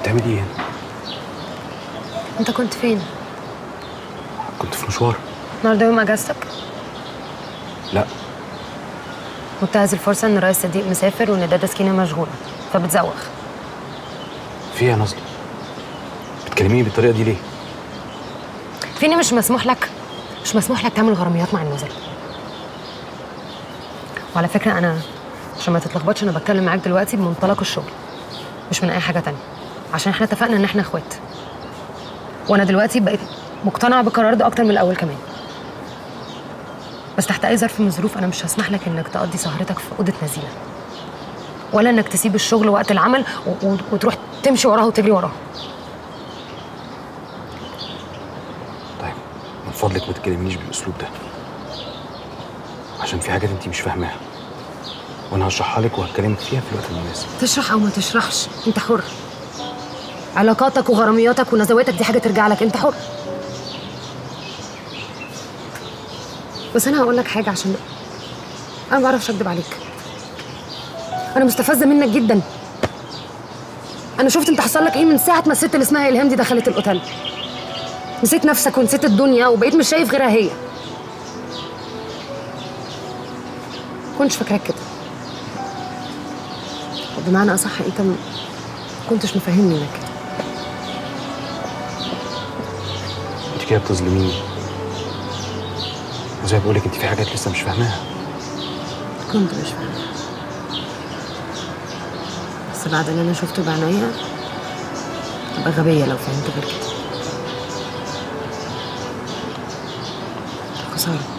بتعملي ايه هنا؟ انت كنت فين كنت في مشوار النهارده يوم اجازتك لا منتهز الفرصه ان رئيس صديق مسافر وان دادا سكينه مشغوله فبتزوغ في ايه يا نازله بتكلميني بالطريقه دي ليه فيني مش مسموح لك مش مسموح لك تعمل غراميات مع النزل وعلى فكره انا عشان ما تتلخبطش انا بتكلم معاك دلوقتي بمنطلق الشغل مش من اي حاجه تانية عشان احنا اتفقنا ان احنا اخوات وانا دلوقتي بقيت مقتنعه بالقرار ده اكتر من الاول كمان بس تحت اي ظرف من الظروف انا مش هسمح لك انك تقضي سهرتك في اوضه نزيله ولا انك تسيب الشغل وقت العمل و- و- وتروح تمشي وراها وتجري وراها طيب من فضلك ما تكلمنيش بالاسلوب ده عشان في حاجات انت مش فاهماها وانا هشرحها لك وهتكلمك فيها في الوقت المناسب تشرح او ما تشرحش انت حر علاقاتك وغرامياتك ونزواتك دي حاجه ترجع لك انت حر بس انا هقول لك حاجه عشان انا ما بعرفش اكدب عليك انا مستفزه منك جدا انا شفت انت حصل لك ايه من ساعه ما الست اللي اسمها الهام دي دخلت الاوتيل نسيت نفسك ونسيت الدنيا وبقيت مش شايف غيرها هي كنتش فاكراك كده بمعنى اصح انت ما كنتش مفهمني انك كده انت كده بتظلميني وزي ما بقولك انت في حاجات لسه مش فاهماها كنت مش فاهمة بس بعد اللي انا شفته بعينيا ابقى غبية لو فهمت غير كده خسارة